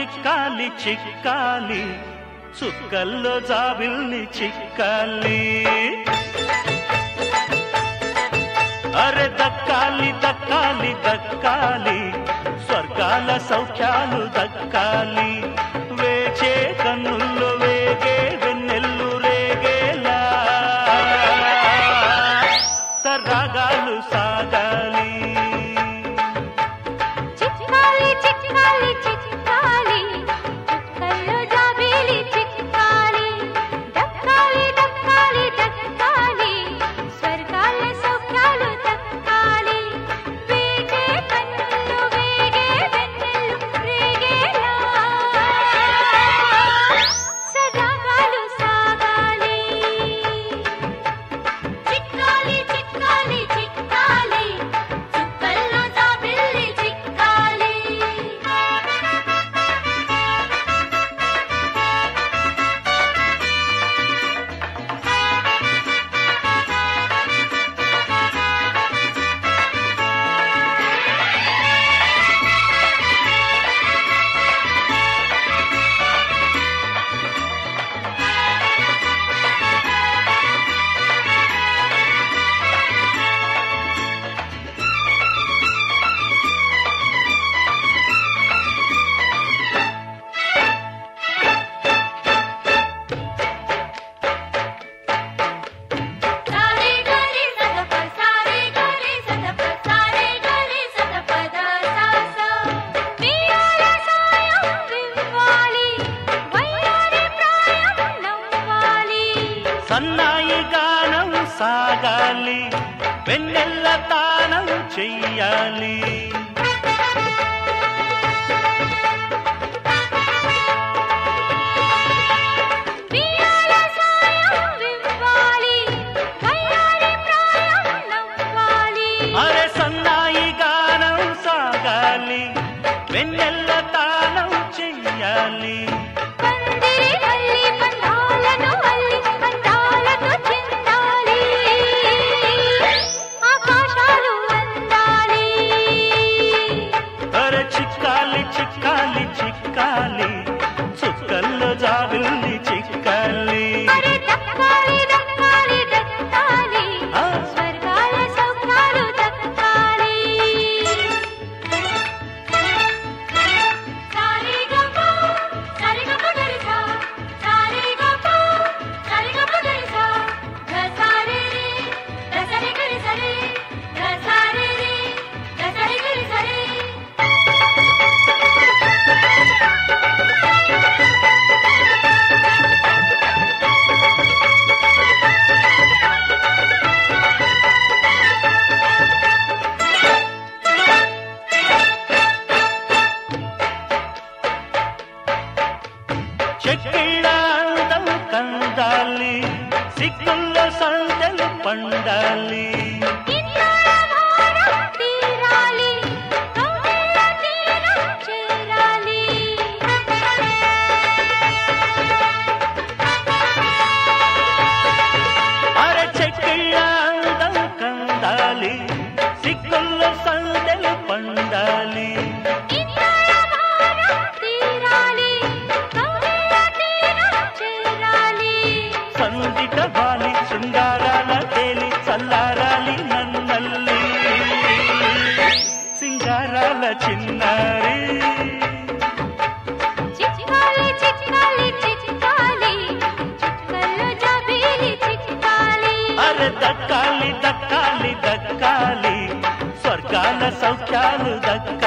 చిక్కాలి చిక్కాలి చుక్కల్లో జాబిల్ని చిక్కాలి అరే దక్కాలి దక్కాలి దక్కాలి స్వర్గాల సౌఖ్యాలు దక్కాలి వేచే కన్నుల్లో వేగే వెన్నెల్లు రేగేలా సరాగాలు సాగాలి చిక్కాలి చిక్కాలి చిక్కాలి చుక్కల్లో జాబిలి చిక్కాలి దక్కాలి దక్కాలి దక్కాలి స్వర్గాల సౌఖ్యాలు దక్కాలి వేగే కన్నులు వేగే వెన్నెల్లు రేగేలా సరాగాలు సాగాలి చిక్కాలి చిక్కాలి చిక్కాలి చుక్కల్లో జాబిల్లి చిక్కాలి సారే గరి సదప సారే గరి సదప సారే గరి సదప దాస వియాల సాయం వివ్వాలి వయ్యారి ప్రాయం నవ్వాలి సన్నాయి గానం సాగాలి వెన్నెల్ల తానం చెయ్యాలి వియాల సాయం వివ్వాలి వయ్యారి ప్రాయం నవ్వాలి అరే సన్నాయి గానం సాగాలి వెన్నెల్ల తానం చెయ్యాలి పందిరి అల్లి పండాలను అల్లి పండాలతో చిందాలి ఆకాశాలు అందాలి అరే చిక్కాలి చిక్కాలి చిక్కాలి చుక్కల్లో జాబిల్ని చిక్కాలి అరే దక్కాలి దక్కాలి దక్కాలి ఆ. స్వర్గాల సౌఖ్యాలు దక్కాలి సారీ గప సారీ గప గరిసా సారీ గప సారీ గప గరిసా గసారే రే గసరే గరిసరే గసారే రే గసరే గరిసరే చెక్కిళ్ళ అందం కందాలి సిగ్గుల్లో సందెలు పండాలి ఇన్నాళ్ళ భారం తీరాలి కౌగిళ్ళ తీరం చేరాలి అరే చెక్కిళ్ళ అందం కందాలి సిగ్గుల్లో సందెలు పండాలి ఇన్నాళ్ళ భారం తీరాలి కౌగిళ్ళ తీరం చేరాలి సందిట వాలి శృంగారాల తేలి చల్లారాలి నన్నల్లి సింగారాల చిన్నారి చిక్కాలి చిక్కాలి చిక్కాలి చుక్కల్లో జాబిలి చిక్కాలి అరే దక్కాలి దక్కాలి దక్కాలి స్వర్గాల సౌఖ్యాలు దక్కాలి